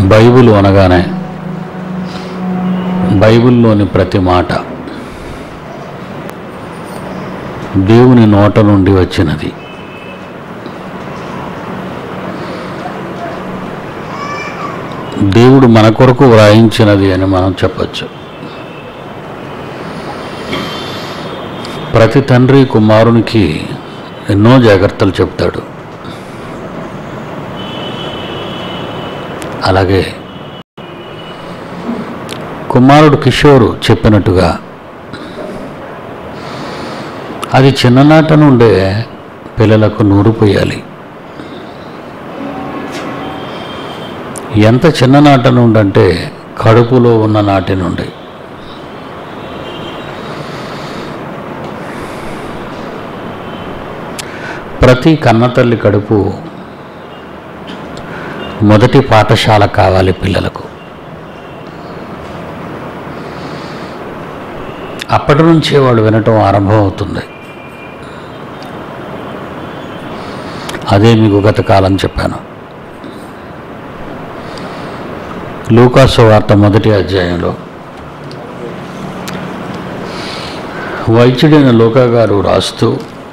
Bible అనగానే బైబిల్లోని ప్రతి మాట దేవుని నోట నుండి వచ్చినది దేవుడు మన కొరకు వ్రాయించినది అని మనం చెప్పచ్చు ప్రతి తండ్రి కుమారునికి ఎన్నో జాగ్రత్తలు చెప్తాడు అలాగే కుమారుడు కిషోరు చెప్పినట్టుగా అది చిన్ననాట నుండే పిల్లలకు నూరు పోయాలి ఎంత చిన్ననాట నుండి అంటే కడుపులో ఉన్న నాటి నుండి ప్రతి కన్నతల్లి కడుపు మొదటి పాఠశాల కావాలి పిల్లలకు అప్పటి నుంచే వాళ్ళు వినటం ఆరంభం అవుతుంది అదే మీకు గత కాలం చెప్పాను లూకాసు వార్త మొదటి అధ్యాయంలో వైద్యుడైన లోకా గారు రాస్తూ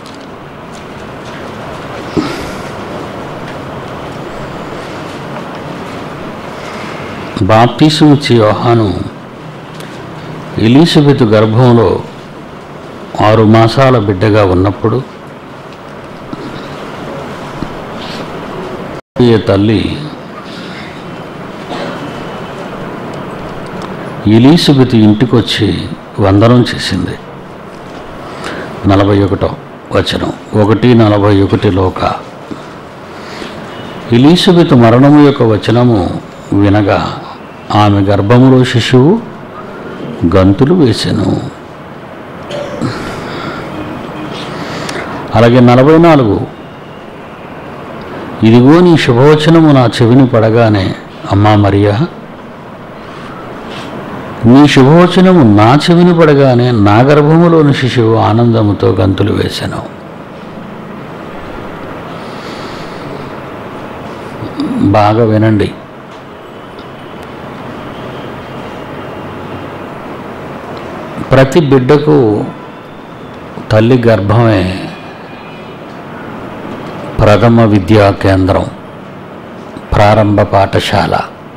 బాప్తీసు ఇచ్చి యోహాను ఎలీజబెత్ గర్భంలో ఆరు మాసాల బిడ్డగా ఉన్నప్పుడు ఈ తల్లి ఎలీజబెత్ ఇంటికొచ్చి వందనం చేసింది నలభై ఒకటో వచనం ఒకటి నలభై ఒకటి లోక ఎలీజబెత్ మరణము యొక్క వచనము వినగా ఆమె గర్భములో శిశువు గంతులు వేసెను అలాగే నలభై నాలుగు ఇదిగో నీ శుభవచనము నా చెవిని పడగానే అమ్మా మరియా నీ శుభవచనము నా చెవిని పడగానే నా గర్భములోని శిశువు ఆనందముతో గంతులు వేశాను బాగా వినండి ప్రతి బిడ్డకు తల్లి గర్భమే ప్రథమ విద్యా కేంద్రం ప్రారంభ పాఠశాల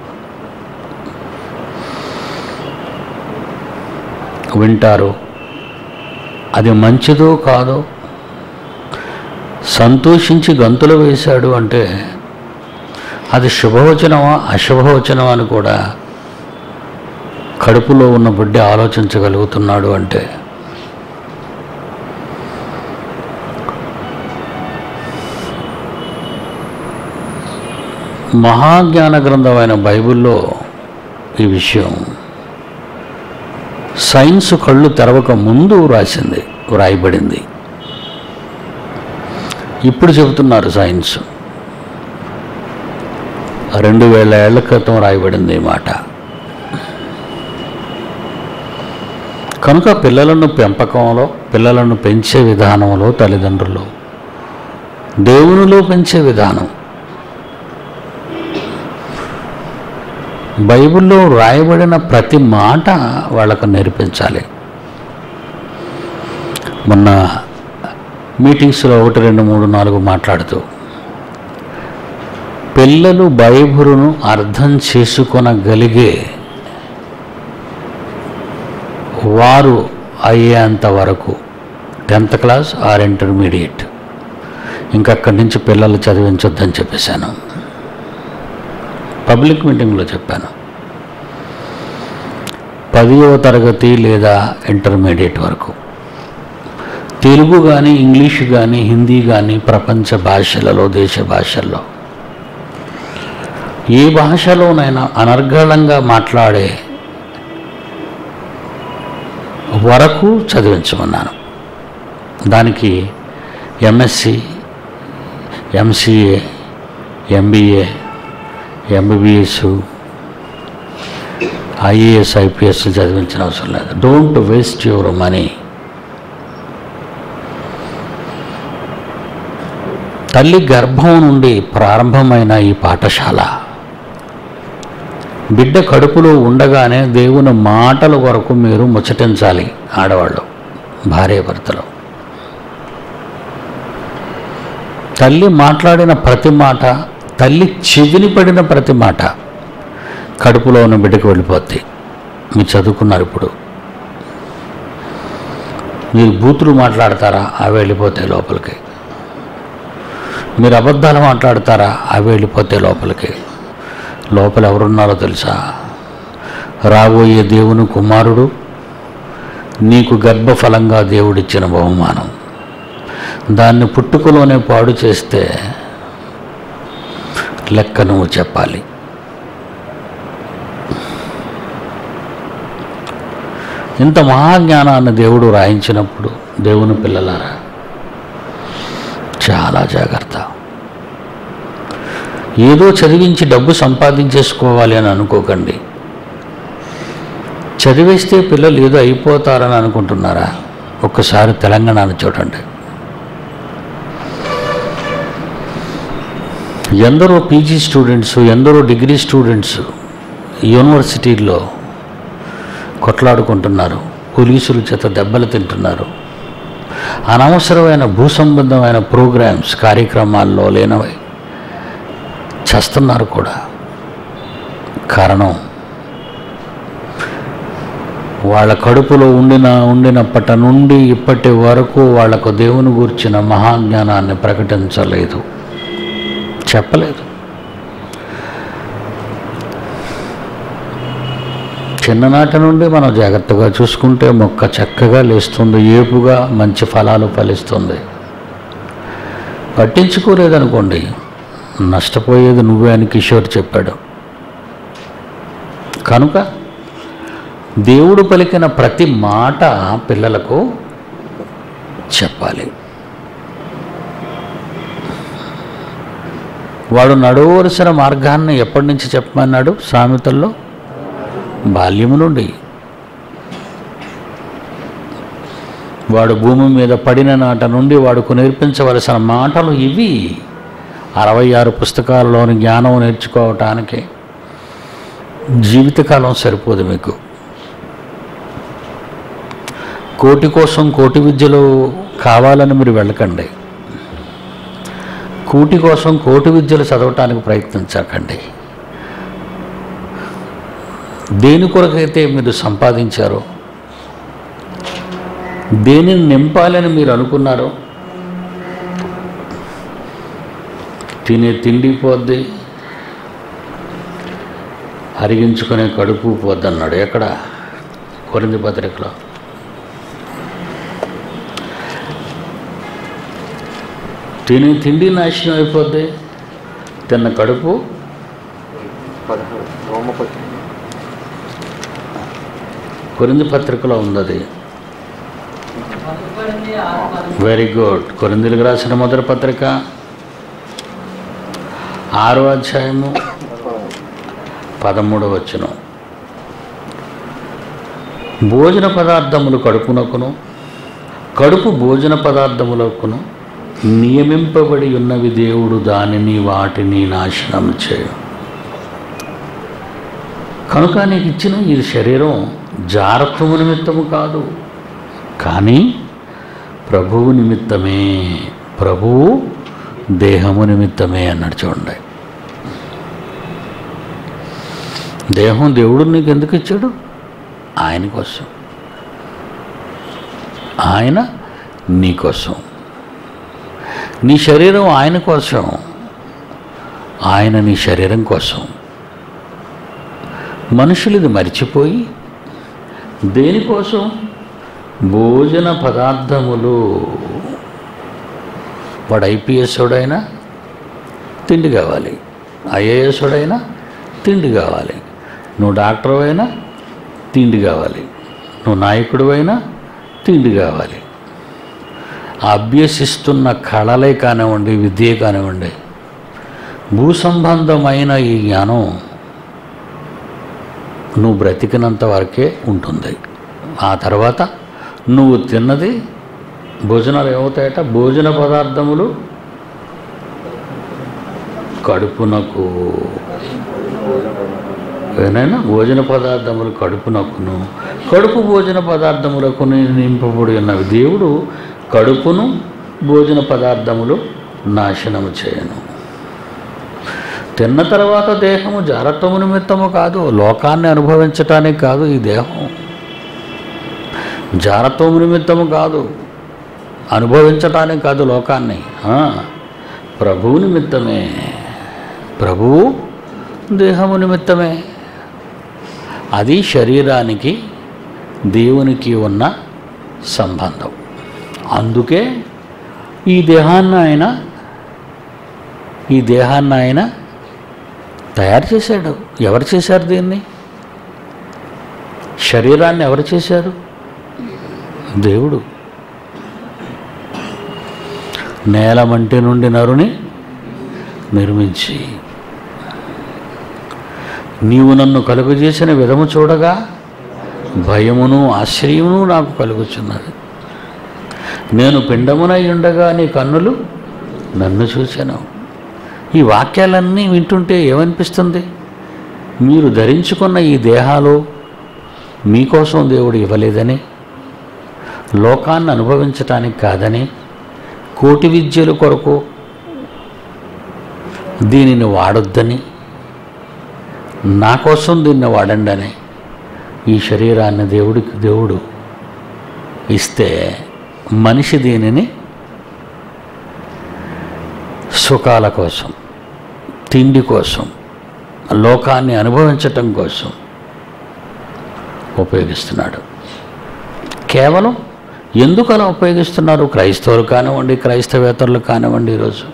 వింటారు అది మంచిదో కాదో సంతోషించి గంతులు వేశాడు అంటే అది శుభవచనమా అశుభవచనమా అని కూడా కడుపులో ఉన్న బిడ్డ ఆలోచించగలుగుతున్నాడు అంటే మహాజ్ఞాన గ్రంథమైన బైబిల్లో ఈ విషయం సైన్స్ కళ్ళు తెరవక ముందు రాసింది వ్రాయబడింది ఇప్పుడు చెబుతున్నారు సైన్స్ రెండు వేల ఏళ్ల క్రితం రాయబడింది ఈ మాట కనుక పిల్లలను పెంపకంలో పిల్లలను పెంచే విధానంలో తల్లిదండ్రులు దేవునిలో పెంచే విధానం బైబిల్లో రాయబడిన ప్రతి మాట వాళ్ళకు నేర్పించాలి మొన్న మీటింగ్స్లో ఒకటి రెండు మూడు నాలుగు మాట్లాడుతూ పిల్లలు బైబిలును అర్థం చేసుకొనగలిగే వారు అయ్యేంత వరకు టెన్త్ క్లాస్ ఆర్ ఇంటర్మీడియట్ ఇంకా అక్కడి నుంచి పిల్లలు చదివించొద్దని చెప్పేశాను పబ్లిక్ మీటింగ్లో చెప్పాను పదివ తరగతి లేదా ఇంటర్మీడియట్ వరకు తెలుగు కానీ ఇంగ్లీష్ కానీ హిందీ కానీ ప్రపంచ భాషలలో దేశ భాషల్లో ఏ భాషలోనైనా అనర్గళంగా మాట్లాడే వరకు చదివించమన్నాను దానికి MSc MCA MBA MBBS IAS IPS చదివించిన అవసరం లేదు డోంట్ వేస్ట్ యువర్ మనీ తల్లి గర్భం నుండి ప్రారంభమైన ఈ పాఠశాల బిడ్డ కడుపులో ఉండగానే దేవుని మాటల కొరకు మీరు ముచ్చటించాలి ఆడవాళ్ళు భార్య భర్తలు తల్లి మాట్లాడిన ప్రతి మాట తల్లి చెవిని పడిన ప్రతి మాట కడుపులో ఉన్న బిడ్డకు వెళ్ళిపోద్ది మీరు చదువుకున్నారు ఇప్పుడు మీరు బూతులు మాట్లాడతారా అవి వెళ్ళిపోతాయి లోపలికి మీరు అబద్ధాలు మాట్లాడతారా అవి వెళ్ళిపోతాయి లోపలికి లోపల ఎవరున్నారో తెలుసా రాబోయే దేవుని కుమారుడు నీకు గర్భఫలంగా దేవుడిచ్చిన బహుమానం దాన్ని పుట్టుకలోనే పాడు చేస్తే లెక్క నువ్వు చెప్పాలి ఇంత మహాజ్ఞానాన్ని దేవుడు రాయించినప్పుడు దేవుని పిల్లలారా చాలా జాగ్రత్త ఏదో చదివించి డబ్బు సంపాదించేసుకోవాలి అని అనుకోకండి చదివేస్తే పిల్లలు ఏదో అయిపోతారని అనుకుంటున్నారా ఒక్కసారి తెలంగాణను చూడండి ఎందరో పీజీ స్టూడెంట్స్ ఎందరో డిగ్రీ స్టూడెంట్స్ యూనివర్సిటీల్లో కొట్లాడుకుంటున్నారు పోలీసుల చేత దెబ్బలు తింటున్నారు అనవసరమైన భూ సంబంధమైన ప్రోగ్రామ్స్ కార్యక్రమాల్లో లేనవై చేస్తున్నారు కూడా కారణం వాళ్ళ కడుపులో ఉండిన ఉండినప్పటి నుండి ఇప్పటి వరకు వాళ్లకు దేవుని గూర్చిన మహాజ్ఞానాన్ని ప్రకటించలేదు చెప్పలేదు చిన్ననాటి నుండి మనం జాగ్రత్తగా చూసుకుంటే మొక్క చక్కగా లేస్తుంది ఏపుగా మంచి ఫలాలు ఫలిస్తుంది పట్టించుకోలేదనుకోండి నష్టపోయేది నువ్వే అని కిషోర్ చెప్పాడు కనుక దేవుడు పలికిన ప్రతి మాట పిల్లలకు చెప్పాలి వాడు నడవలసిన మార్గాన్ని ఎప్పటి నుంచి చెప్పమన్నాడు సామెతల్లో బాల్యము నుండి వాడు భూమి మీద పడిన నాట నుండి వాడుకు నేర్పించవలసిన మాటలు ఇవి అరవై ఆరు పుస్తకాల్లోని జ్ఞానం నేర్చుకోవటానికి జీవితకాలం సరిపోదు మీకు కోటి కోసం కోటి విద్యలు కావాలని మీరు వెళ్ళకండి కూటి కోసం కోటి విద్యలు చదవటానికి ప్రయత్నించకండి దేని కొరకైతే మీరు సంపాదించారో దేనిని నింపాలని మీరు అనుకున్నారో తినే తిండి పోద్ది అరిగించుకునే కడుపు పోద్దన్నాడు ఎక్కడ కొరింది పత్రికలో తినే తిండి నాశనం అయిపోద్ది తిన్న కడుపు పదహారు రోమపతి కొరింది పత్రికలో ఉన్నది వెరీ గుడ్ కొరిందులకు రాసిన మొదటి పత్రిక ఆరో అధ్యాయము పదమూడవ వచనం భోజన పదార్థములు కడుపునకును కడుపు భోజన పదార్థములకును నియమింపబడి ఉన్నవి దేవుడు దానిని వాటిని నాశనం చేయు కనుక నీకు ఇచ్చిన ఈ శరీరం జారత్వము నిమిత్తము కాదు కానీ ప్రభువు నిమిత్తమే ప్రభువు దేహము నిమిత్తమే అన్నాడు చూడండి దేహం దేవుడు నీకు ఎందుకు ఇచ్చాడు ఆయన కోసం ఆయన నీ కోసం నీ శరీరం ఆయన కోసం ఆయన నీ శరీరం కోసం మనుషులు ఇది మర్చిపోయి దేనికోసం భోజన పదార్థములు వాడు ఐపీఎస్డైనా తిండి కావాలి ఐఏఎస్డైనా తిండి కావాలి నువ్వు డాక్టర్ అయినా తిండి కావాలి నువ్వు నాయకుడు అయినా తిండి కావాలి అభ్యసిస్తున్న కళలే కానివ్వండి విద్య కానివ్వండి భూ సంబంధమైన ఈ జ్ఞానం నువ్వు బ్రతికినంత వరకే ఉంటుంది ఆ తర్వాత నువ్వు తిన్నది భోజనాలు ఏమవుతాయట భోజన పదార్థములు కడుపునకు ఏదైనా భోజన పదార్థములు కడుపునకును కడుపు భోజన పదార్థములకు నింపబడి ఉన్నవి దేవుడు కడుపును భోజన పదార్థములు నాశనము చేయను తిన్న తర్వాత దేహము జారత్వము నిమిత్తము కాదు లోకాన్ని అనుభవించటానికి కాదు ఈ దేహం జారత్వము నిమిత్తము కాదు అనుభవించటానికి కాదు లోకాన్ని ఆ, ప్రభువు నిమిత్తమే ప్రభువు దేహము నిమిత్తమే అది శరీరానికి దేవునికి ఉన్న సంబంధం అందుకే ఈ దేహాన్ని ఆయన ఈ దేహాన్ని ఆయన తయారు చేశాడు ఎవరు చేశారు దీన్ని శరీరాన్ని ఎవరు చేశారు దేవుడు నేల మంటి నుండి నరుని నిర్మించి నీవు నన్ను కలుగజేసిన విధము చూడగా భయమును ఆశ్చర్యమును నాకు కలుగుచున్నది నేను పిండమునై ఉండగా నీ కన్నులు నన్ను చూశాను ఈ వాక్యాలన్నీ వింటుంటే ఏమనిపిస్తుంది మీరు ధరించుకున్న ఈ దేహాలు మీకోసం దేవుడు ఇవ్వలేదని లోకాన్ని అనుభవించటానికి కాదని కోటి విద్యల కొరకు దీనిని వాడొద్దని నా కోసం దీన్ని వాడండి అని ఈ శరీరాన్ని దేవుడికి దేవుడు ఇస్తే మనిషి దీనిని సుఖాల కోసం తిండి కోసం లోకాన్ని అనుభవించటం కోసం ఉపయోగిస్తున్నాడు కేవలం ఎందుకు అలా ఉపయోగిస్తున్నారు క్రైస్తవులు కానివ్వండి క్రైస్తవేతరులు కానివ్వండి ఈరోజు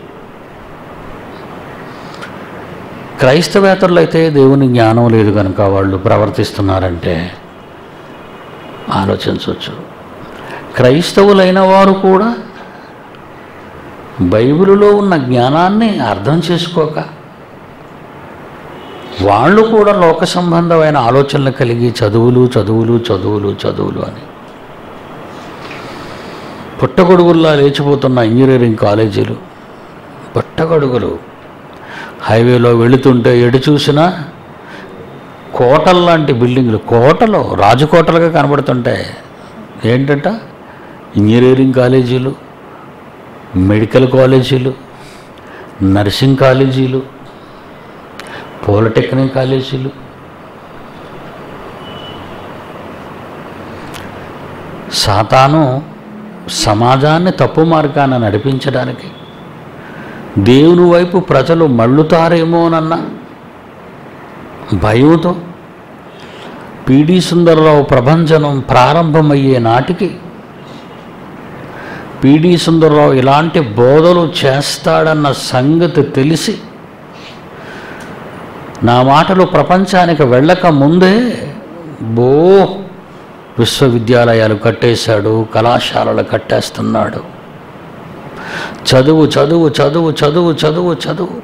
క్రైస్తవేతరులు అయితే దేవుని జ్ఞానం లేదు కనుక వాళ్ళు ప్రవర్తిస్తున్నారంటే ఆలోచించవచ్చు క్రైస్తవులైన వారు కూడా బైబిలులో ఉన్న జ్ఞానాన్ని అర్థం చేసుకోక వాళ్ళు కూడా లోక సంబంధమైన ఆలోచనలు కలిగి చదువులు చదువులు చదువులు చదువులు అని పుట్టగొడుగుల్లా లేచిపోతున్న ఇంజనీరింగ్ కాలేజీలు పుట్టగొడుగులు హైవేలో వెళుతుంటే ఎటు చూసినా కోటల్లాంటి బిల్డింగ్లు కోటలు రాజకోటలుగా కనబడుతుంటాయి ఏంటంట ఇంజనీరింగ్ కాలేజీలు మెడికల్ కాలేజీలు నర్సింగ్ కాలేజీలు పాలిటెక్నిక్ కాలేజీలు సాతాను సమాజాన్ని తప్పు మార్గాన నడిపించడానికి దేవుని వైపు ప్రజలు మళ్ళుతారేమోనన్న భయంతో పిడి సుందరరావు ప్రభంజనం ప్రారంభమయ్యే నాటికి పిడి సుందరరావు ఇలాంటి బోధలు చేస్తాడన్న సంగతి తెలిసి నా మాటలు ప్రపంచానికి వెళ్ళక ముందే బో విశ్వవిద్యాలయాలు కట్టేశాడు కళాశాలలు కట్టేస్తున్నాడు చదువు చదువు చదువు చదువు చదువు చదువు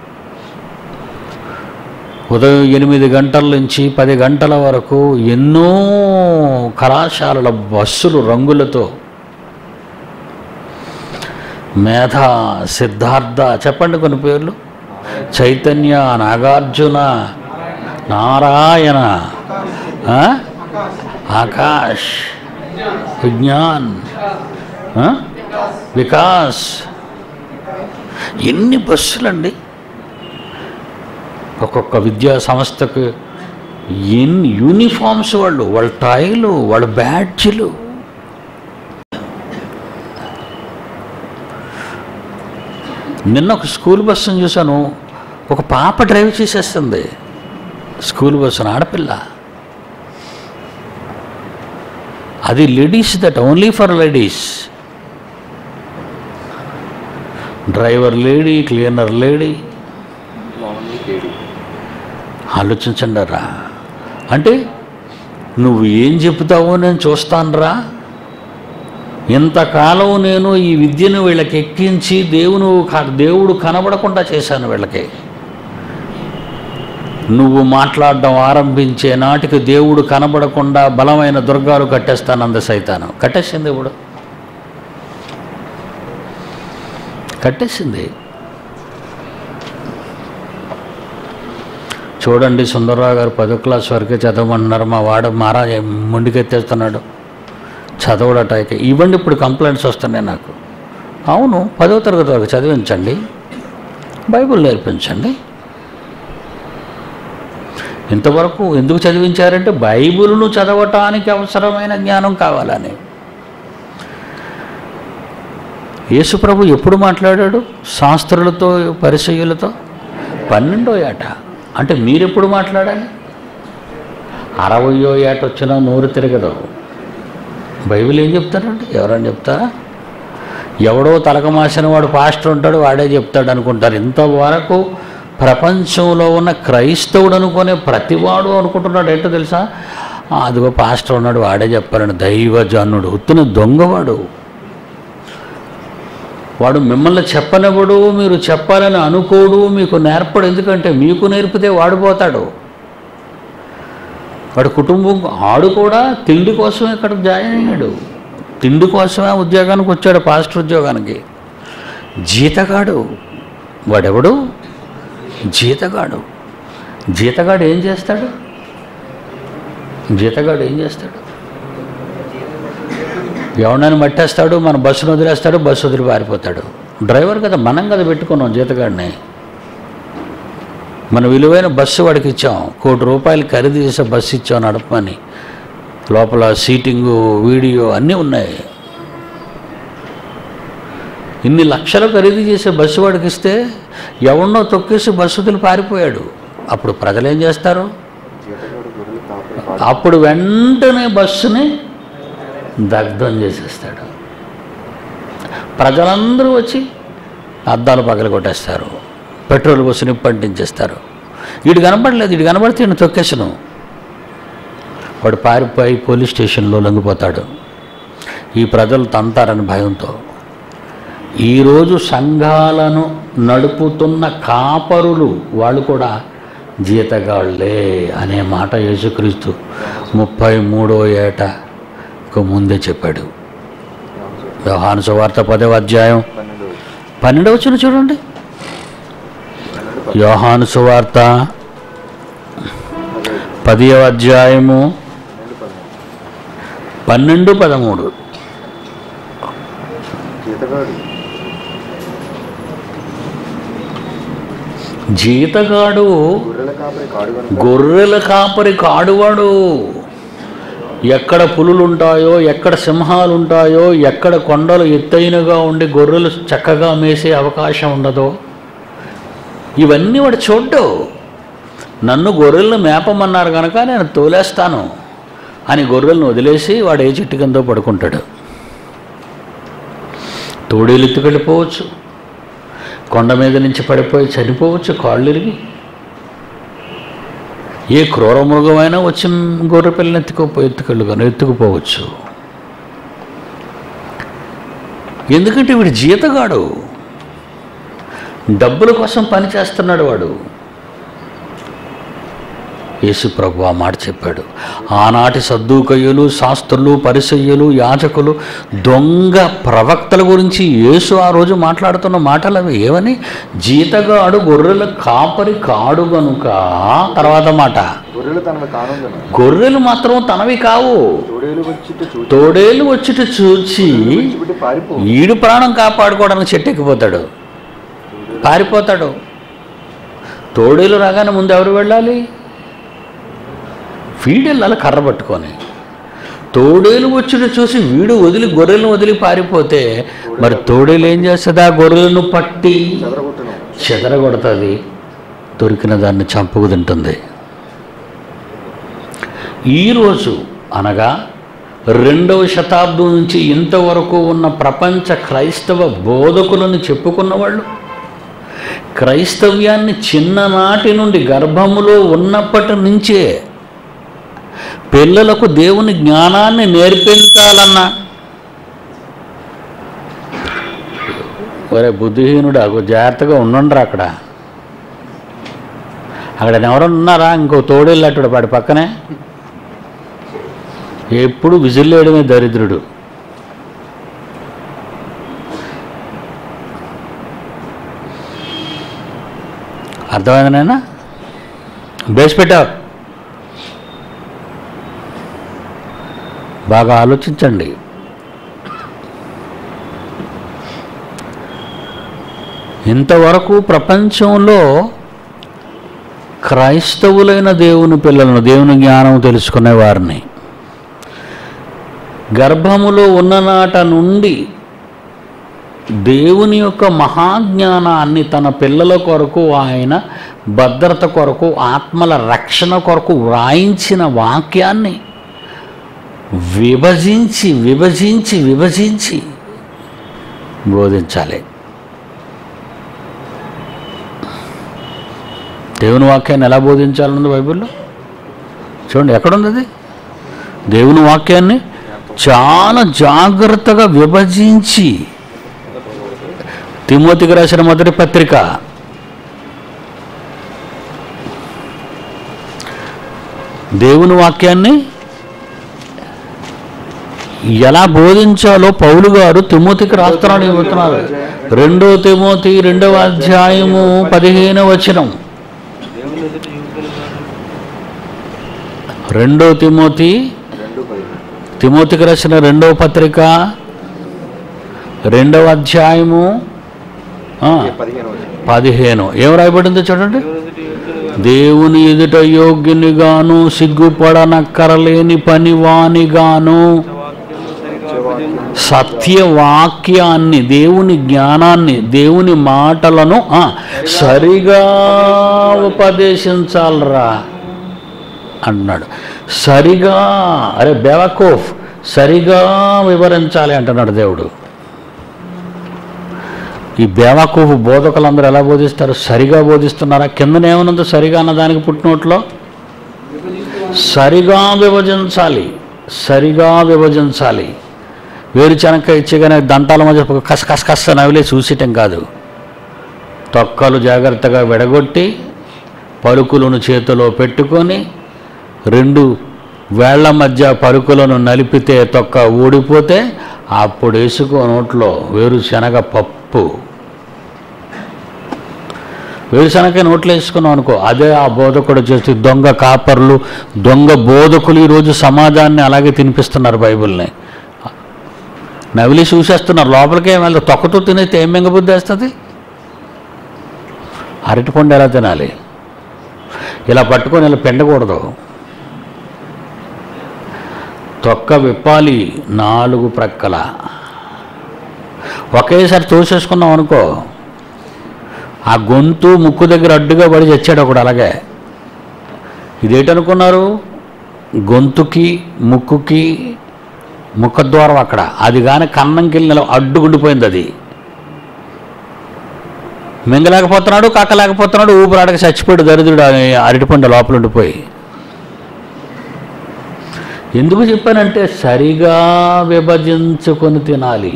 ఉదయం ఎనిమిది గంటల నుంచి పది గంటల వరకు ఎన్నో కళాశాలల బస్సులు రంగులతో మేధ సిద్ధార్థ చెప్పండి కొన్ని పేర్లు చైతన్య నాగార్జున నారాయణ ఆ? ఆకాష్ విజ్ఞాన్ ఆ? వికాస్ ఎన్ని బస్సులండి ఒక్కొక్క విద్యా సంస్థకు ఎన్ని యూనిఫామ్స్ వాళ్ళు వాళ్ళ టైలు వాళ్ళ బ్యాడ్జ్లు నిన్న ఒక స్కూల్ బస్సును చూశాను ఒక పాప డ్రైవ్ చేసేస్తుంది స్కూల్ బస్సును ఆడపిల్ల అది ladies that only for ladies driver lady cleaner lady only lady ఆలోచించండి రా అంటే నువ్వు ఏం చెప్తావో నేను చూస్తానురా ఇంతకాలం నేను ఈ విద్యను వీళ్ళకి ఎక్కించి దేవుని క- దేవుడు కనబడకుండా చేశాను వీళ్ళకి నువ్వు మాట్లాడడం ఆరంభించే నాటికి దేవుడు కనబడకుండా బలమైన దుర్గాలు కట్టేస్తాను అంద సైతాను కట్టేసింది ఇప్పుడు కట్టేసింది చూడండి సుందరరావు గారు పదో క్లాస్ వరకే చదవమంటున్నారు మా వాడు మారా ముందుకెత్తేస్తున్నాడు చదవడట అయితే ఇవ్వండి ఇప్పుడు కంప్లైంట్స్ వస్తున్నాయి నాకు అవును పదో తరగతి వరకు చదివించండి బైబిల్ నేర్పించండి ఇంతవరకు ఎందుకు చదివించారంటే బైబిల్ను చదవటానికి అవసరమైన జ్ఞానం కావాలని యేసుప్రభు ఎప్పుడు మాట్లాడాడు శాస్త్రులతో పరిచయులతో పన్నెండో ఏట అంటే మీరెప్పుడు మాట్లాడాలి అరవయో ఏట వచ్చినా నోరు తిరగదు బైబిల్ ఏం చెప్తారండి ఎవరైనా చెప్తారా ఎవడో తలకమాసిన వాడు పాస్టర్ ఉంటాడు వాడే చెప్తాడు అనుకుంటారు ఇంతవరకు ప్రపంచంలో ఉన్న క్రైస్తవుడు అనుకునే ప్రతివాడు అనుకుంటున్నాడు ఏంటో తెలుసా "ఆ, అదిగో పాస్టర్ ఉన్నాడు వాడే చెప్పారని దైవజనుడు ఉత్తిన దొంగవాడు వాడు మిమ్మల్ని చెప్పనివ్వడు మీరు చెప్పాలని అనుకోడు మీకు నేర్పడు ఎందుకంటే మీకు నేర్పితే వాడు పోతాడు వాడు కుటుంబం ఆడు కూడా తిండి కోసమే ఇక్కడ జాయిన్ అయ్యాడు తిండి కోసమే ఉద్యోగానికి వచ్చాడు పాస్టర్ ఉద్యోగానికి జీతగాడు వాడెవడు జీతగాడు జీతగాడు ఏం చేస్తాడు జీతగాడు ఏం చేస్తాడు ఎవడని మట్టేస్తాడు మన బస్సును వదిలేస్తాడు బస్సు వదిలి పారిపోతాడు డ్రైవర్ కదా మనం కదా పెట్టుకున్నాం జీతగాడిని మన విలువైన బస్సు వాడికి ఇచ్చాం కోటి రూపాయలు ఖరీదు చేసే బస్సు ఇచ్చాం నడపమని లోపల సీటింగు వీడియో అన్నీ ఉన్నాయి ఇన్ని లక్షలు ఖరీదు చేసే బస్సు వాడికి ఇస్తే ఎవరినో తొక్కేసి బస్సు వదిలి పారిపోయాడు అప్పుడు ప్రజలు ఏం చేస్తారు జీతగాడు గొర్రెలు కాపరి అప్పుడు వెంటనే బస్సుని దగ్ధం చేసేస్తాడు ప్రజలందరూ వచ్చి అద్దాలు పగలు కొట్టేస్తారు పెట్రోల్ పోసి నిప్పంటించేస్తారు వీడు కనపడలేదు వీడు కనపడితే ఈయన తొక్కేసను వాడు పారిపోయి పోలీస్ స్టేషన్లో లొంగిపోతాడు ఈ ప్రజలు తంతారని భయంతో ఈరోజు సంఘాలను నడుపుతున్న కాపరులు వాళ్ళు కూడా జీతగాళ్ళే అనే మాట యేసుక్రీస్తు ముప్పై మూడో ఏట కు ముందే చెప్పాడు వ్యవహాను సువార్త పదవ అధ్యాయం పన్నెండు పన్నెండవ వచ్చిన చూడండి యోహాను సువార్త పదివ అధ్యాయము పన్నెండు పన్నెండు పన్నెండు పదమూడు జీతగాడు జీతగాడు గొర్రెల కాపరి కాడు కనుక గొర్రెల కాపరి కాడువాడు ఎక్కడ పులులు ఉంటాయో ఎక్కడ సింహాలు ఉంటాయో ఎక్కడ కొండలు ఎత్తైనగా ఉండి గొర్రెలు చక్కగా మేసే అవకాశం ఉండదో ఇవన్నీ వాడు చూడ్డు నన్ను గొర్రెలను మేపమన్నారు కనుక నేను తోలేస్తాను అని గొర్రెలను వదిలేసి వాడు ఏ చెట్టు కిందో పడుకుంటాడు తోడేలు ఎత్తుకెళ్ళిపోవచ్చు కొండ మీద నుంచి పడిపోయి చనిపోవచ్చు కాళ్ళు ఇరిగి ఏ క్రూర మృగమైనా వచ్చి గొర్రె పిల్లని ఎత్తుకుపో ఎత్తుకెళ్ళుగాను ఎత్తుకుపోవచ్చు ఎందుకంటే వీడు జీతగాడు డబ్బుల కోసం పని చేస్తున్నాడు వాడు యేసు ప్రభు ఆ మాట చెప్పాడు ఆనాటి సద్దుకయ్యులు శాస్త్రులు పరిసయ్యులు యాజకులు దొంగ ప్రవక్తల గురించి యేసు ఆ రోజు మాట్లాడుతున్న మాటలు అవి ఏమని జీతగాడు గొర్రెల కాపరి కాడు గనుక తర్వాత మాట గొర్రెలు తనను కానుందను గొర్రెలు మాత్రం తనవి కావు తోడేలు వచ్చి చూచి తోడేలు వచ్చిట చూచి విడిచిపెట్టి పారిపో ఈడు ప్రాణం కాపాడుకోవడానికి చెట్టు ఎక్కిపోతాడు పారిపోతాడు తోడేలు రాగానే ముందు ఎవరు వెళ్ళాలి వీడు వెళ్ళాలి కర్ర పట్టుకొని తోడేలు వచ్చిన చూసి వీడు వదిలి గొర్రెలను వదిలి పారిపోతే మరి తోడేలు ఏం చేస్తుంది ఆ గొర్రెలను పట్టి చెదరగొట్టును చెదరగొడుతుంది దొరికిన దాన్ని చంపుకు తింటుంది ఈరోజు అనగా రెండవ శతాబ్దం నుంచి ఇంతవరకు ఉన్న ప్రపంచ క్రైస్తవ బోధకులను చెప్పుకున్న వాళ్ళు క్రైస్తవ్యాన్ని చిన్ననాటి నుండి గర్భములో ఉన్నప్పటి నుంచే పిల్లలకు దేవుని జ్ఞానాన్ని నేర్పించాలన్నా ఒరే బుద్ధిహీనుడు అగో జాగ్రత్తగా ఉండండిరా అక్కడ అక్కడ ఎవరైనా ఉన్నారా ఇంకో తోడేళ్ళట్టుడు వాడి పక్కనే ఎప్పుడు విజిల్లేయడమే దరిద్రుడు అర్థమైంది నాయనా బేస్ పెట్టావు బాగా ఆలోచించండి ఇంతవరకు ప్రపంచంలో క్రైస్తవులైన దేవుని పిల్లలను దేవుని జ్ఞానం తెలుసుకునే వారిని గర్భములో ఉన్ననాట నుండి దేవుని యొక్క మహాజ్ఞానాన్ని తన పిల్లల కొరకు ఆయన భద్రత కొరకు ఆత్మల రక్షణ కొరకు వ్రాయించిన వాక్యాన్ని విభజించి విభజించి విభజించి బోధించాలి దేవుని వాక్యాన్ని ఎలా బోధించాలన్నది బైబిల్లో చూడండి ఎక్కడుంది అది దేవుని వాక్యాన్ని చాలా జాగ్రత్తగా విభజించి తిమోతికి రాసిన మొదటి పత్రిక దేవుని వాక్యాన్ని ఎలా బోధించాలో పౌలు గారు తిమోతికి రాస్తున్నాడు చెబుతున్నారు రెండో తిమోతి రెండవ అధ్యాయము పదిహేను వచనం రెండో తిమోతి రెండు పది తిమోతికి రాసిన రెండవ పత్రిక రెండవ అధ్యాయము ఆ, పదిహేను వచ్చింది పదిహేను ఏం రాయబడిందో చూడండి దేవుని ఎదుట యోగ్యునిగాను సిగ్గుపడనక్కరలేని పనివానిగాను సత్యవాక్యాన్ని దేవుని జ్ఞానాన్ని దేవుని మాటలను ఆ, సరిగా ఉపదేశించాలరా అంటున్నాడు సరిగా అరే బెవకోఫ్ సరిగా వివరించాలి అంటున్నాడు దేవుడు ఈ బేవాకూపు బోధకులందరూ ఎలా బోధిస్తారు సరిగా బోధిస్తున్నారా కిందనేమనుందో సరిగా అన్న దానికి పుట్టినోట్లో సరిగా విభజించాలి సరిగా విభజించాలి వేరుచెనక ఇచ్చగానే దంటాల మధ్య ఒక కస కస కస నవిలే చూసేయటం కాదు తొక్కలు జాగ్రత్తగా విడగొట్టి పలుకులను చేతిలో పెట్టుకొని రెండు వేళ్ల మధ్య పలుకులను నలిపితే తొక్క ఊడిపోతే అప్పుడు వేసుకో నోట్లో వేరుశనగ పప్పు వేరుశనగ నోట్లో వేసుకున్నాం అనుకో అదే ఆ బోధకుడు చేసి దొంగ కాపర్లు దొంగ బోధకులు ఈరోజు సమాజాన్ని అలాగే తినిపిస్తున్నారు బైబిల్ని నవిలి చూసేస్తున్నారు లోపలికి ఏం వెళ్తారు తొక్కతో తినేస్తే ఏం మింగబుద్ధి వేస్తుంది అరటిపండు ఎలా తినాలి ఇలా పట్టుకొని ఇలా పెండకూడదు తొక్క విప్పాలి నాలుగు ప్రక్కల ఒకేసారి తోసేసుకున్నాం అనుకో ఆ గొంతు ముక్కు దగ్గర అడ్డుగా పడి చచ్చాడు ఒకడు అలాగే ఇదేంటనుకున్నారు గొంతుకి ముక్కుకి ముఖద్వారం అక్కడ అది కానీ కన్నంకి వెళ్ళిన అడ్డుగుండిపోయింది అది మింగలేకపోతున్నాడు కక్కలేకపోతున్నాడు ఊపిరాడక చచ్చిపోయాడు దరిద్రుడు ఆ అరటిపండు లోపల ఉండిపోయి ఎందుకు చెప్పానంటే సరిగా విభజించుకొని తినాలి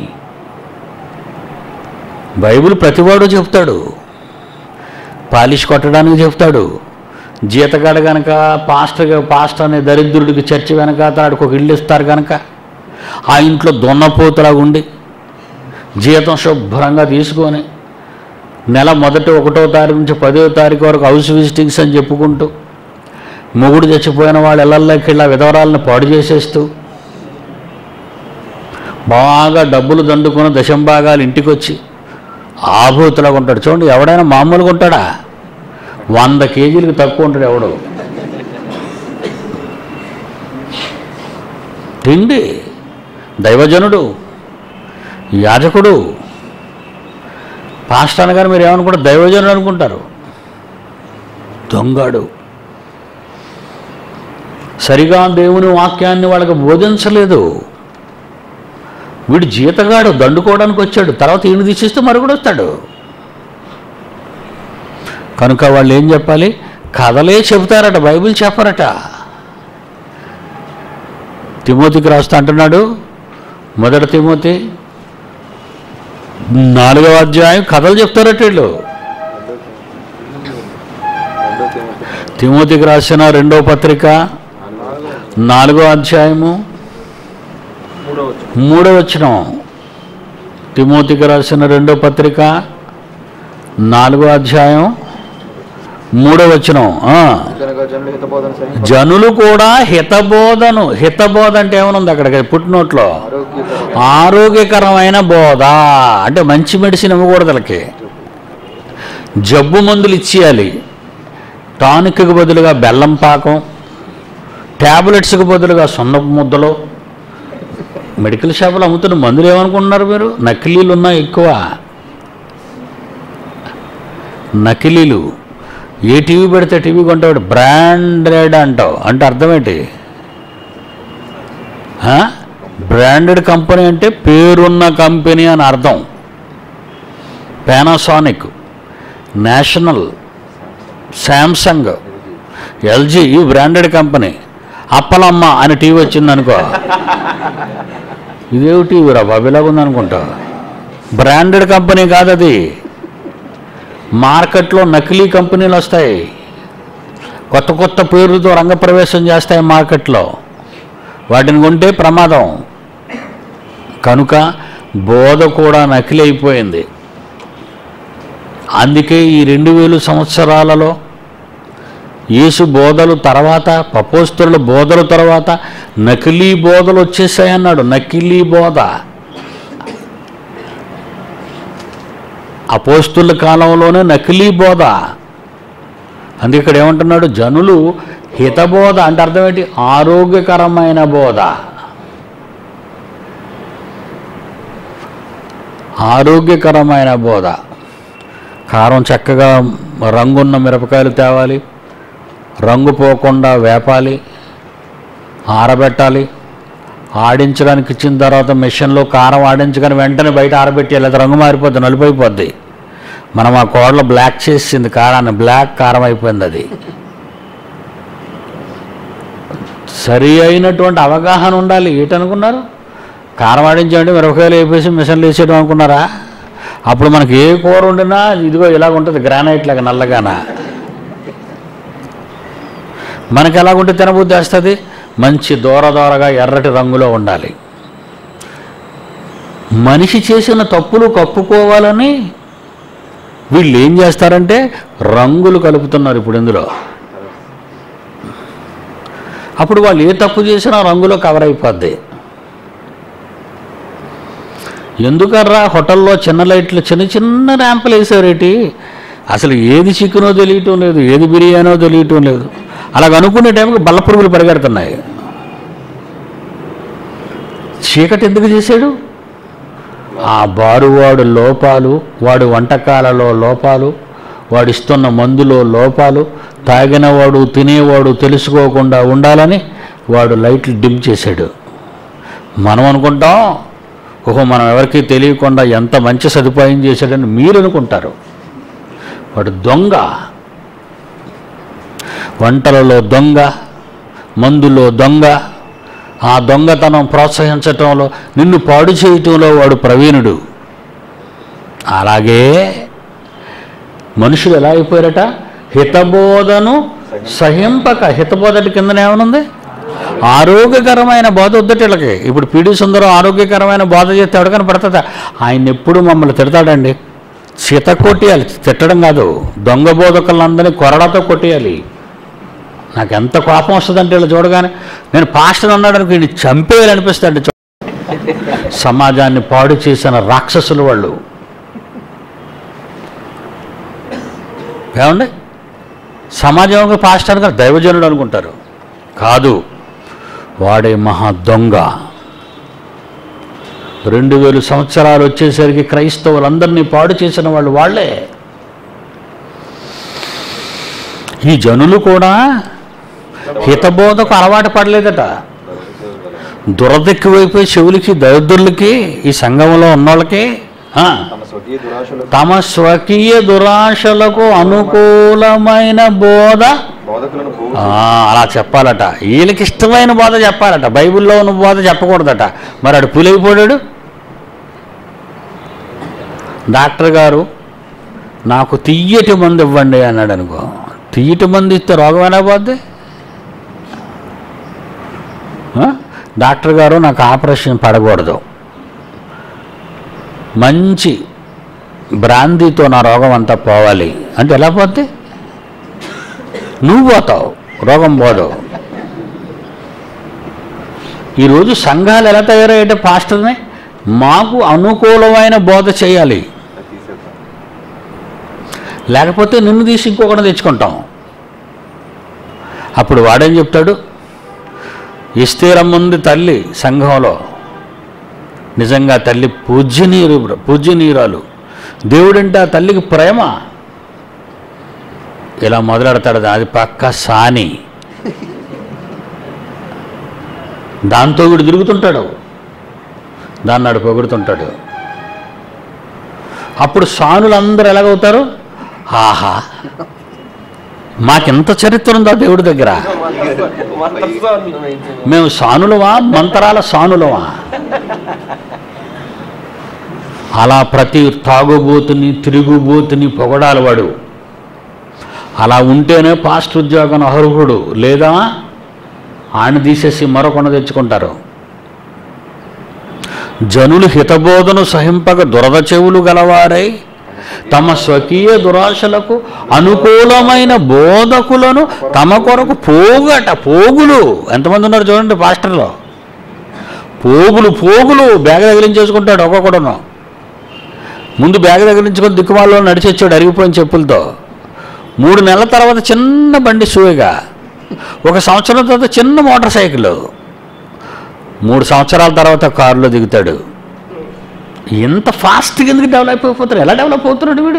బైబిల్ ప్రతివాడు చెప్తాడు పాలిష్ కొట్టడానికి చెప్తాడు జీతగాడు గనక పాస్టర్ పాస్టర్ అనే దరిద్రుడికి చర్చి వెనక తాడికి ఒక ఇల్లు ఇస్తారు కనుక ఆ ఇంట్లో దొన్నపోతులాగా ఉండి జీతం శుభ్రంగా తీసుకొని నెల మొదటి ఒకటో తారీఖు నుంచి పదో తారీఖు వరకు హౌస్ విజిటింగ్స్ అని చెప్పుకుంటూ మొగుడు చచ్చిపోయిన వాళ్ళ ఇళ్లలోకి ఇలా విధవరాలను పాడు చేసేస్తూ బాగా డబ్బులు దండుకొని దశంభాగాలు ఇంటికి వచ్చి ఆభూతులాగా ఉంటాడు చూడండి ఎవడైనా మామూలుగా ఉంటాడా వంద కేజీలకు తక్కువ ఉంటాడు ఎవడు తిండి దైవజనుడు యాజకుడు పాస్టర్ అనగానే మీరు ఏమనుకుంటారు దైవజనుడు అనుకుంటారు దొంగడు సరిగా దేవుని వాక్యాన్ని వాళ్ళకి బోధించలేదు వీడు జీతగాడు దండుకోవడానికి వచ్చాడు తర్వాత ఈయన తీసేస్తే మరొకడు వస్తాడు కనుక వాళ్ళు ఏం చెప్పాలి కథలే చెబుతారట బైబిల్ చెప్పరట తిమోతికి రాస్తా అంటున్నాడు మొదటి తిమోతి నాలుగవ అధ్యాయం కథలు చెప్తారట వీళ్ళు రెండో తిమోతి తిమోతికి రాసిన రెండో పత్రిక నాలుగో అధ్యాయము మూడో వచ్చిన మూడో వచనం తిమోతికి రాసిన రెండో పత్రిక నాలుగో అధ్యాయం మూడో వచనం ఆ, కనుక జనులు హితబోధన సహింప జనులు కూడా హితబోధను హితబోధ అంటే ఏమనుంది అక్కడ పుట్టినోట్లో ఆరోగ్యకరమైన ఆరోగ్యకరమైన బోధ అంటే మంచి మెడిసిన్ ఇవ్వకూడదు వాళ్ళకి జబ్బు మందులు ఇచ్చేయాలి టానిక్కి బదులుగా బెల్లం పాకం ట్యాబ్లెట్స్కి బదులుగా సున్నపు ముద్దలు మెడికల్ షాపులో అమ్ముతున్న మందులు ఏమనుకుంటున్నారు మీరు నకిలీలు ఉన్నాయి ఎక్కువ నకిలీలు ఏ టీవీ పెడితే టీవీ కొంటాడు బ్రాండెడ్ అంటావు అంటే అర్థం ఏంటి ఆ? బ్రాండెడ్ కంపెనీ అంటే పేరున్న కంపెనీ అని అర్థం పానాసానిక్ నేషనల్ శాంసంగ్ ఎల్జీ ఈ బ్రాండెడ్ కంపెనీ అప్పలమ్మ అని టీవీ వచ్చింది అనుకో ఇదేవి టీవీ రా బాబు ఇలాగ ఉందనుకుంటా బ్రాండెడ్ కంపెనీ కాదు అది మార్కెట్లో నకిలీ కంపెనీలు వస్తాయి కొత్త కొత్త పేర్లతో రంగప్రవేశం చేస్తాయి మార్కెట్లో వాటిని కొంటే ప్రమాదం కనుక బోధ కూడా నకిలీ అయిపోయింది అందుకే ఈ రెండు వేలు సంవత్సరాలలో యేసు బోధలు తర్వాత పపోస్తుల బోధల తర్వాత నకిలీ బోధలు వచ్చేసాయన్నాడు నకిలీ బోధ అపోస్తుల కాలంలోనే నకిలీ బోధ అందుకే ఇక్కడ ఏమంటున్నాడు జనులు హితబోధ అంటే అర్థం ఏంటి ఆరోగ్యకరమైన బోధ ఆరోగ్యకరమైన బోధ కారం చక్కగా రంగున్న మిరపకాయలు తేవాలి రంగు పోకుండా వేపాలి ఆరబెట్టాలి ఆడించడానికి ఇచ్చిన తర్వాత మిషన్లో కారం ఆడించగానే వెంటనే బయట ఆరబెట్టాలి అది రంగు మారిపోద్ది నలుపు అయిపోద్ది మనం ఆ కోడలో బ్లాక్ చేసింది కారాన్ని బ్లాక్ కారం అయిపోయింది అది సరి అయినటువంటి అవగాహన ఉండాలి ఏంటనుకున్నారు కారం ఆడించండి మిరపకాయలు వేపేసి మిషన్లు వేసేయడం అనుకున్నారా అప్పుడు మనకి ఏ కూర వండినా ఇదిగో ఇలాగ ఉంటుంది గ్రానైట్ లాగా నల్లగాన మనకి ఎలాగుంటే తినబుద్ధి వేస్తుంది మంచి దూర దూరగా ఎర్రటి రంగులో ఉండాలి మనిషి చేసిన తప్పులు కప్పుకోవాలని వీళ్ళు ఏం చేస్తారంటే రంగులు కలుపుతున్నారు ఇప్పుడు ఇందులో అప్పుడు వాళ్ళు ఏ తప్పు చేసినా రంగులో కవర్ అయిపోద్ది ఎందుకర్రా హోటల్లో చిన్న లైట్లు చిన్న చిన్న ర్యాంపులు వేసారేటి అసలు ఏది చికెనో తెలియటం లేదు ఏది బిర్యానో తెలియటం లేదు అలాగ అనుకునే టైంకి బల్ల పురుగులు పరిగెడుతున్నాయి చీకటి ఎందుకు చేశాడు ఆ బారువాడు లోపాలు వాడు వంటకాలలో లోపాలు వాడు ఇస్తున్న మందులో లోపాలు తాగినవాడు తినేవాడు తెలుసుకోకుండా ఉండాలని వాడు లైట్లు డిమ్ చేశాడు మనం అనుకుంటాం ఓహో మనం ఎవరికీ తెలియకుండా ఎంత మంచి సదుపాయం చేశాడని మీరు అనుకుంటారు వాడు దొంగ వంటలలో దొంగ మందులో దొంగ ఆ దొంగతనం ప్రోత్సహించటంలో నిన్ను పాడు చేయటంలో వాడు ప్రవీణుడు అలాగే మనుషులు ఎలా అయిపోయారట హితబోధను సహింపక హితబోధటి కిందనే ఏమనుంది ఆరోగ్యకరమైన బోధ వద్దటిళ్ళకి ఇప్పుడు పీడి సుందరం ఆరోగ్యకరమైన బోధ చేస్తే ఎవరికైనా పడుతుందా ఆయన ఎప్పుడు మమ్మల్ని తిడతాడండి సీత కొట్టేయాలి తిట్టడం కాదు దొంగ బోధకులందరినీ కొరడాతో కొట్టేయాలి నాకు ఎంత కోపం వస్తుందంటే వీళ్ళు చూడగానే నేను పాస్టర్ అన్నాడు అనుకో ఈయన చంపేయాలనిపిస్తాడు చూ- సమాజాన్ని పాడు చేసిన రాక్షసులు వాళ్ళు ఏమండి సమాజంలో పాస్టర్ గారు దైవజనుడు అనుకుంటారు కాదు వాడే మహా దొంగ రెండు వేలు సంవత్సరాలు వచ్చేసరికి క్రైస్తవులందరినీ పాడు చేసిన వాళ్ళు వాళ్ళే ఈ జనులు కూడా హితబోధకు అలవాటు పడలేదట దురదెక్కువైపోయి చెవులకి దరిద్రులకి ఈ సంఘంలో ఉన్నోళ్ళకి ఆ, తమ స్వకీయ దురాశలు తమ స్వకీయ దురాశలకు అనుకూలమైన బోధ బోధకులను బోధ ఆ, అలా చెప్పాలట వీళ్ళకి ఇష్టమైన బోధ చెప్పాలట బైబిల్లో ఉన్న బోధ చెప్పకూడదట మరి అడు పులైపోయాడు డాక్టర్ గారు నాకు తీయటి మందు ఇవ్వండి అన్నాడు అనుకో తీయటి మందు ఇస్తే రోగం ఎలా పోద్ది ఆ? డాక్టర్ గారు నాకు ఆపరేషన్ పడకూడదు మంచి బ్రాందీతో నా రోగం అంతా పోవాలి అంటే ఎలా పోద్ది నువ్వు పోతావు రోగం పోదు ఈరోజు సంఘాలు ఎలా తయారయ్యాయంటే పాస్టర్ని మాకు అనుకూలమైన బోధ చేయాలి అది తీసేద్దాం లేకపోతే నిన్ను తీసి ఇంకొకటి తెచ్చుకుంటాం అప్పుడు వాడేం చెప్తాడు ఇస్తీరమ్మంది తల్లి సంఘంలో నిజంగా తల్లి పూజ్యనీరు పూజ్యనీయురాలు దేవుడంటే ఆ తల్లికి ప్రేమ ఇలా మొదలెడతాడు అది పక్క సాని దాంతో వీడు తిరుగుతుంటాడు దాన్ని నాడు పొగుడుతుంటాడు అప్పుడు సానులందరూ ఎలాగవుతారు ఆహా మాకెంత చరిత్ర ఉందా దేవుడి దగ్గర మేము సానులమా మంతరాల సానులమా అలా ప్రతి తాగుబోతుని తిరుగుబోతుని పొగడాలి వాడు అలా ఉంటేనే పాస్ట్ ఉద్యోగం అర్హుడు లేదా ఆయన తీసేసి మరొకను తెచ్చుకుంటారు జనులు హితబోధను సహింపక దురద చెవులు గలవారై తమ స్వకీయ దురాశలకు అనుకూలమైన బోధకులను తమ కొరకు పోగట పోగులు ఎంతమంది ఉన్నారు చూడండి పాస్టర్లో పోగులు పోగులు బ్యాగ్ తగిలించేసుకుంటాడు ఒక్కొక్కడును ముందు బ్యాగ్ తగిలించుకొని దిక్కుమాలలో నడిచొచ్చాడు అరిగిపోయిన చెప్పులతో మూడు నెలల తర్వాత చిన్న బండి సూయగా ఒక సంవత్సరం తర్వాత చిన్న మోటార్ సైకిల్ మూడు సంవత్సరాల తర్వాత కారులో దిగుతాడు ఎంత ఫాస్ట్గా ఎందుకు డెవలప్ అయిపోతారు ఎలా డెవలప్ అవుతున్నాడు వీడు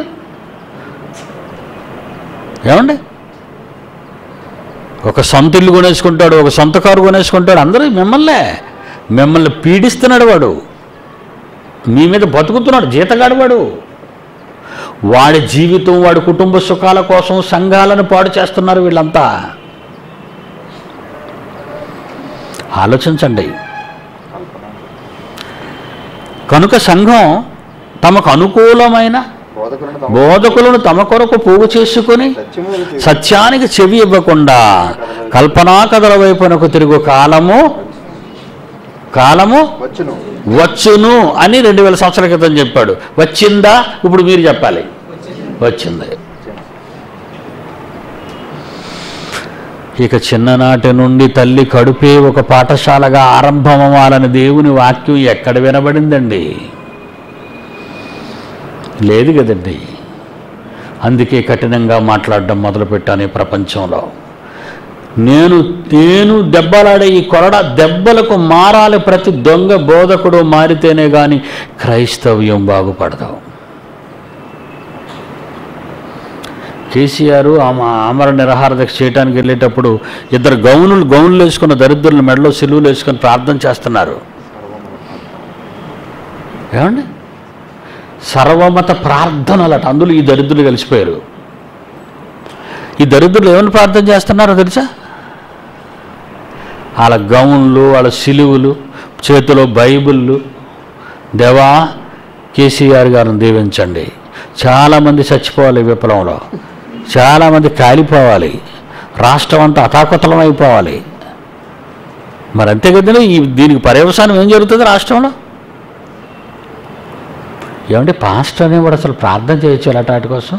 ఏమండి ఒక సొంత ఇల్లు కొనేసుకుంటాడు ఒక సొంత కారు కొనేసుకుంటాడు అందరూ మిమ్మల్నే మిమ్మల్ని పీడిస్తున్నాడు వాడు మీ మీద బతుకుతున్నాడు జీతగాడు వాడు వాడి జీవితం వాడి కుటుంబ సుఖాల కోసం సంఘాలను పాడు చేస్తున్నారు వీళ్ళంతా ఆలోచించండి కనుక సంఘం తమకు అనుకూలమైన బోధకులను తమ బోధకులను తమ కొరకు పోగు చేసుకొని సత్యములకు చేసి సత్యానికి చెవి ఇవ్వకుండా కల్పనా కథల వైపునకు తిరుగు కాలము కాలము వచ్చును వచ్చును అని రెండు వేల సంవత్సరాల క్రితం చెప్పాడు వచ్చిందా ఇప్పుడు మీరు చెప్పాలి వచ్చింది ఇక చిన్ననాటి నుండి తల్లి కడుపే ఒక పాఠశాలగా ఆరంభమవ్వాలని దేవుని వాక్యం ఎక్కడ వినబడిందండి లేదు కదండి అందుకే కఠినంగా మాట్లాడడం మొదలుపెట్టాను ఈ ప్రపంచంలో నేను నేను దెబ్బలాడే ఈ కొరడ దెబ్బలకు మారాలి ప్రతి దొంగ బోధకుడు మారితేనే కానీ క్రైస్తవ్యం బాగుపడదు కేసీఆర్ ఆమె ఆమర నిరాహార దీక్ష చేయడానికి వెళ్ళేటప్పుడు ఇద్దరు గౌనులు గౌన్లు వేసుకున్న దరిద్రుల మెడలో సిలువులు వేసుకొని ప్రార్థన చేస్తున్నారు ఏమండి సర్వమత ప్రార్థనలట అందులో ఈ దరిద్రులు కలిసిపోయారు ఈ దరిద్రులు ఏమని ప్రార్థన చేస్తున్నారో తెలుసా వాళ్ళ గౌన్లు వాళ్ళ సిలువులు చేతిలో బైబిళ్ళు దేవా కేసీఆర్ గారిని దీవించండి చాలామంది చచ్చిపోవాలి ఈ విప్లవంలో చాలామంది కాలిపోవాలి రాష్ట్రం అంతా అతాకుతలం అయిపోవాలి మరి అంతే కదండి ఈ దీనికి పర్యవసానం ఏం జరుగుతుంది రాష్ట్రంలో ఏమంటే పాస్టర్ అనేవాడు అసలు ప్రార్థన చేయొచ్చు అలాంటి వాటి కోసం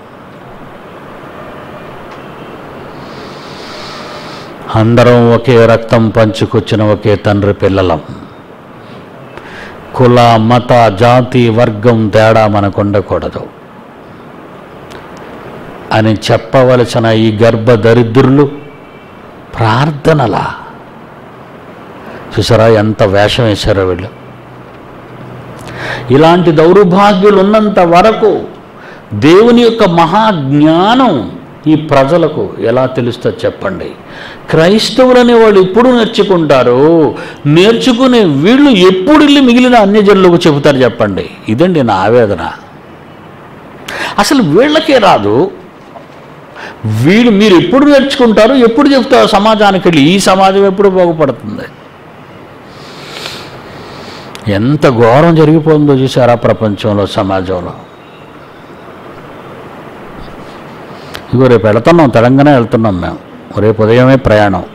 అందరం ఒకే రక్తం పంచుకొచ్చిన ఒకే తండ్రి పిల్లలం కుల మత జాతి వర్గం తేడా మనకు ఉండకూడదు అని చెప్పవలసిన ఈ గర్భ దరిద్రులు ప్రార్థనలా చూసారా ఎంత వేషం వేశారో వీళ్ళు ఇలాంటి దౌర్భాగ్యులు ఉన్నంత వరకు దేవుని యొక్క మహాజ్ఞానం ఈ ప్రజలకు ఎలా తెలుస్తుందో చెప్పండి క్రైస్తవులు అనేవాళ్ళు ఎప్పుడు నేర్చుకుంటారు నేర్చుకునే వీళ్ళు ఎప్పుడు వెళ్ళి మిగిలిన అన్యజనులకు చెబుతారు చెప్పండి ఇదండి నా ఆవేదన అసలు వీళ్ళకే రాదు వీళ్ళు మీరు ఎప్పుడు నేర్చుకుంటారు ఎప్పుడు చెప్తారు సమాజానికి వెళ్ళి ఈ సమాజం ఎప్పుడు బాగుపడుతుంది ఎంత ఘోరం జరిగిపోతుందో చూసారా ప్రపంచంలో సమాజంలో ఇగో రేపు వెళుతున్నాం తెలంగాణ వెళ్తున్నాం మేము రేపు ఉదయమే ప్రయాణం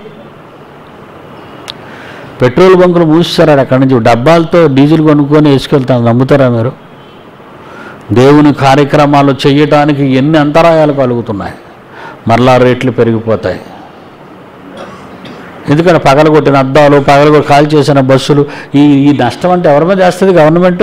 పెట్రోల్ బంకులు మూసేశారు అక్కడి నుంచి డబ్బాలతో డీజిల్ కొనుక్కొని వేసుకెళ్తాం నమ్ముతారా మీరు దేవుని కార్యక్రమాలు చేయటానికి ఎన్ని అంతరాయాలు కలుగుతున్నాయి మరలా రేట్లు పెరిగిపోతాయి ఎందుకంటే పగలగొట్టిన అద్దాలు పగలగొట్టి కాల్ చేసిన బస్సులు ఈ ఈ నష్టం అంటే ఎవరి మీద వేస్తుంది గవర్నమెంటు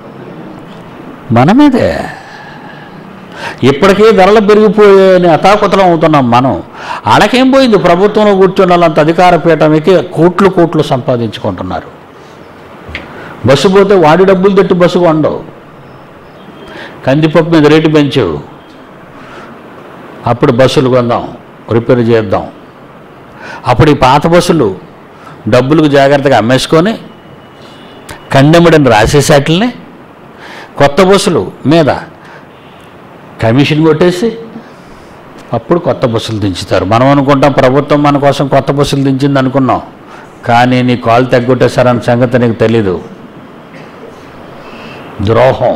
మన మీదే ఇప్పటికే ధరలు పెరిగిపోయాయని అతాకుతలం అవుతున్నాం మనం ఆడకేం పోయింది ప్రభుత్వంలో కూర్చున్న వాళ్ళంత అధికార పీఠమికి కోట్లు కోట్లు సంపాదించుకుంటున్నారు బస్సు పోతే వాడి డబ్బులు తట్టి బస్సు కొండవు కందిపప్పు మీద రేటు పెంచు అప్పుడు బస్సులు కొందాం రిపేర్ చేద్దాం అప్పుడు ఈ పాత బస్సులు డబ్బులకు జాగ్రత్తగా అమ్మేసుకొని కండెముడని రాసేసేట్లని కొత్త బస్సులు మీద కమిషన్ కొట్టేసి అప్పుడు కొత్త బస్సులు దించుతారు మనం అనుకుంటాం ప్రభుత్వం మన కోసం కొత్త బస్సులు దించింది అనుకున్నాం కానీ నీ కాలు తగ్గొట్టేశారన్న సంగతి నీకు తెలీదు ద్రోహం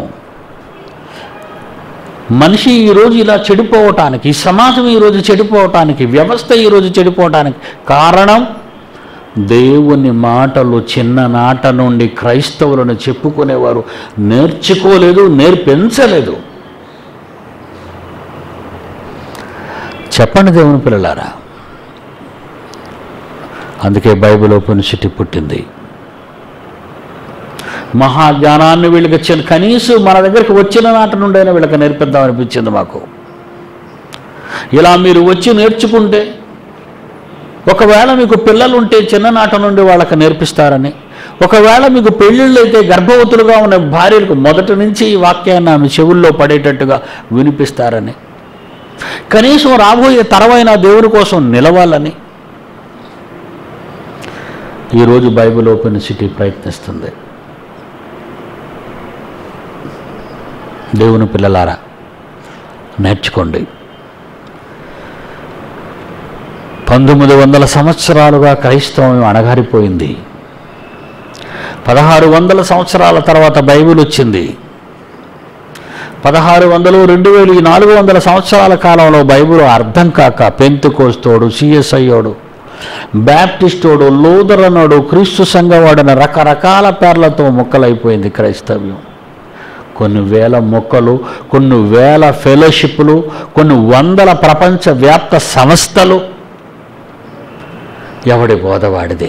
మనిషి ఈరోజు ఇలా చెడిపోవటానికి ఈ సమాజం ఈరోజు చెడిపోవటానికి వ్యవస్థ ఈరోజు చెడిపోవటానికి కారణం దేవుని మాటలు చిన్ననాట నుండి క్రైస్తవులను చెప్పుకునేవారు నేర్చుకోలేదు నేర్పించలేదు చెప్పండి దేవుని పిల్లలారా అందుకే బైబిల్ ఉపనిషత్తి పుట్టింది మహాజ్ఞానాన్ని వీళ్ళకి ఇచ్చిన కనీసం మన దగ్గరికి వచ్చిన నాటి నుండైనా వీళ్ళకి నేర్పిద్దాం అనిపించింది మాకు ఇలా మీరు వచ్చి నేర్చుకుంటే ఒకవేళ మీకు పిల్లలు ఉంటే చిన్ననాట నుండి వాళ్ళకి నేర్పిస్తారని ఒకవేళ మీకు పెళ్ళిళ్ళు అయితే గర్భవతులుగా ఉన్న భార్యలకు మొదటి నుంచి ఈ వాక్యాన్ని ఆమె చెవుల్లో పడేటట్టుగా వినిపిస్తారని కనీసం రాబోయే తరమైన దేవుని కోసం నిలవాలని ఈరోజు బైబిల్ ఓపెన్ సిటీ ప్రయత్నిస్తుంది దేవుని పిల్లలారా నేర్చుకోండి పంతొమ్మిది వందల సంవత్సరాలుగా క్రైస్తవం అణగారిపోయింది పదహారు వందల సంవత్సరాల తర్వాత బైబిల్ వచ్చింది పదహారు వందలు రెండు వేలు ఈ నాలుగు వందల సంవత్సరాల కాలంలో బైబిల్ అర్థం కాక పెంతుకోస్తోడు సిఎస్ఐయోడు బ్యాప్టిస్టోడు లూదరనోడు క్రీస్తు సంఘవాడని రకరకాల పేర్లతో ముక్కలైపోయింది క్రైస్తవ్యం కొన్ని వేల మొక్కలు కొన్ని వేల ఫెలోషిప్లు కొన్ని వందల ప్రపంచ వ్యాప్త సంస్థలు ఎవడి బోధవాడిదే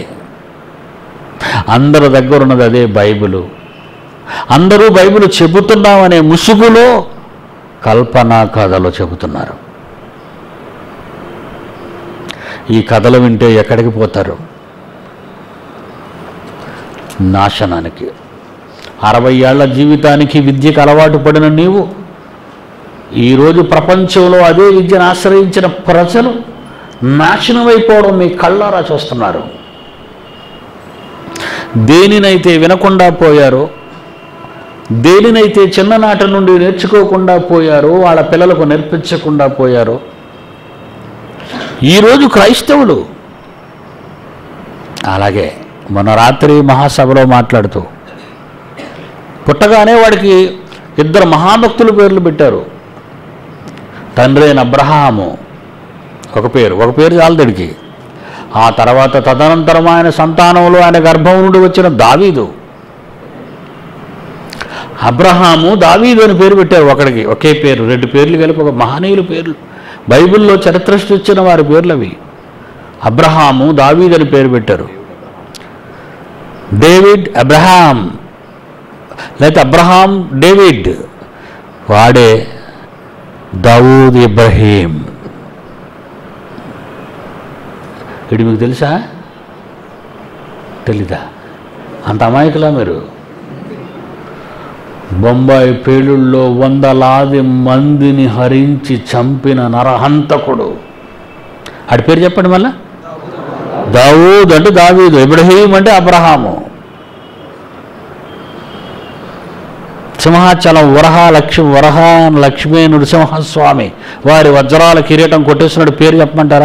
అందరి దగ్గర ఉన్నది అదే బైబిలు అందరూ బైబిల్ చెబుతున్నామనే ముసుగులో కల్పనా కథలు చెబుతున్నారు ఈ కథలు వింటే ఎక్కడికి పోతారు నాశనానికి అరవై ఏళ్ల జీవితానికి విద్యకు అలవాటు పడిన నీవు ఈరోజు ప్రపంచంలో అదే విద్యను ఆశ్రయించిన ప్రజలు నాశనమైపోవడం మీ కళ్ళారా చూస్తున్నారు దేనినైతే వినకుండా పోయారో దేనినైతే చిన్ననాటి నుండి నేర్చుకోకుండా పోయారో వాళ్ళ పిల్లలకు నేర్పించకుండా పోయారో ఈరోజు క్రైస్తవులు అలాగే మొన్న రాత్రి మహాసభలో మాట్లాడుతూ పుట్టగానే వాడికి ఇద్దరు మహాభక్తుల పేర్లు పెట్టారు తండ్రి అయిన అబ్రహాము ఒక పేరు ఒక పేరు చాలదుడికి ఆ తర్వాత తదనంతరం ఆయన సంతానంలో ఆయన గర్భం నుండి వచ్చిన దావీదు అబ్రహాము దావీదు అని పేరు పెట్టారు ఒకడికి ఒకే పేరు రెండు పేర్లు కలిపి ఒక మహనీయుల పేర్లు బైబిల్లో చరిత్ర సృష్టించిన వారి పేర్లు అవి అబ్రహాము దావీదు అని పేరు పెట్టారు డేవిడ్ అబ్రహాం లేకపోతే అబ్రహాం డేవిడ్ వాడే దావూద్ ఇబ్రహీం ఇది మీకు తెలుసా తెలీదా అంత అమాయకులా మీరు బొంబాయి పేలుళ్ళలో వందలాది మందిని హరించి చంపిన నరహంతకుడు ఆడి పేరు చెప్పండి మళ్ళా దావూద్ అంటే దావీదు ఇబ్రహీం అంటే అబ్రహాము సింహాచలం వరహ లక్ష్మి వరహ లక్ష్మీ నృసింహస్వామి వారి వజ్రాల కిరీటం కొట్టేసినట్టు పేరు చెప్పమంటారా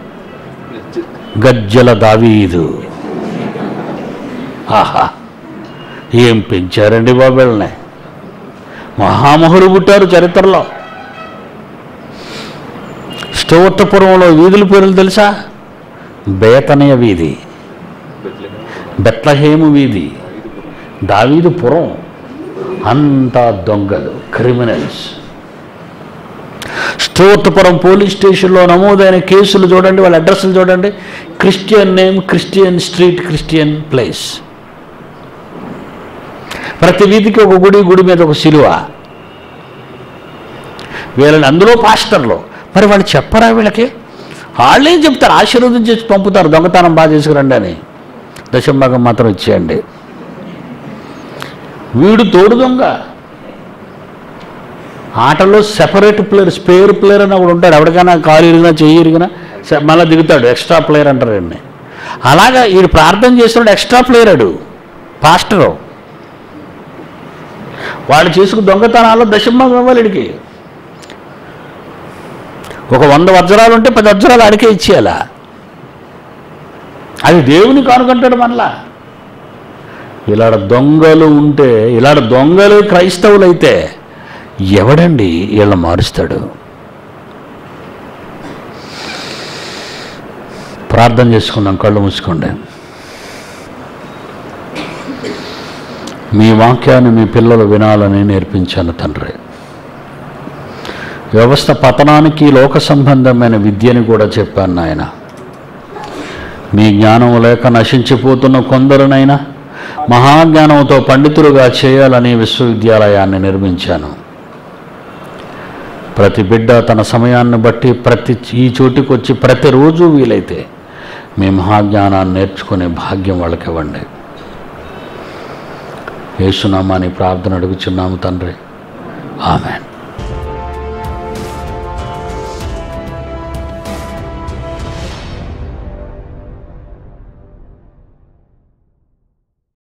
గజ్జల దావీదు ఆహా ఏం పెంచారండి బాబుల్ని మహామహుడు పుట్టారు చరిత్రలో స్తోత్రపురంలో వీధుల పేర్లు తెలుసా బేతనయ వీధి బెత్లహేము వీధి దావీదుపురం అంతా దొంగలు క్రిమినల్స్ స్టోర్తపురం పోలీస్ స్టేషన్లో నమోదైన కేసులు చూడండి వాళ్ళ అడ్రస్లు చూడండి Christian name Christian street Christian place ప్రతి వీధికి ఒక గుడి గుడి మీద ఒక శిలువ వీళ్ళని అందులో పాస్టర్లు మరి వాళ్ళు చెప్పరా వీళ్ళకి వాళ్ళేం చెప్తారు ఆశీర్వదం చేసి పంపుతారు దొంగతనం బాగా చేసుకురండి అని దశంభాగం మాత్రం ఇచ్చేయండి వీడు తోడు దొంగ ఆటలో సెపరేట్ ప్లేయర్ స్పేర్ ప్లేయర్ అని ఒకడు ఉంటాడు ఎవరికైనా కాలు ఇరిగినా చెయ్యి ఇరిగినా స- మళ్ళీ దిగుతాడు ఎక్స్ట్రా ప్లేయర్ అంటారు అండి అలాగా వీడు ప్రార్థన చేస్తున్నాడు ఎక్స్ట్రా ప్లేయర్ అడు పాస్టరు వాడు చేసుకు దొంగతనాల్లో దశంభాగం ఇవ్వాలి వీడికి ఒక వంద వజ్రాలు ఉంటే పది వజ్రాలు అడికే ఇచ్చేయాలా అది దేవుని కానుకంటాడు మనలా ఇలాడ దొంగలు ఉంటే ఇలాడ దొంగలు క్రైస్తవులైతే ఎవడండి వీళ్ళ మారుస్తాడు ప్రార్థన చేసుకుందాం కళ్ళు మూసుకోండి మీ వాక్యాన్ని మీ పిల్లలు వినాలని నేర్పించాను తండ్రి వ్యవస్థ పతనానికి లోక సంబంధమైన విద్యని కూడా చెప్పాను నాయన మీ జ్ఞానం లేక నశించిపోతున్న కొందరునైనా మహాజ్ఞానంతో పండితులుగా చేయాలని విశ్వవిద్యాలయాన్ని నిర్మించాను ప్రతి బిడ్డ తన సమయాన్ని బట్టి ప్రతి ఈ చోటికి వచ్చి ప్రతిరోజు వీలైతే మీ మహాజ్ఞానాన్ని నేర్చుకునే భాగ్యం వాళ్ళకి ఇవ్వండి యేసునామాని ప్రార్థన అడుగుచున్నాము తండ్రి ఆమెన్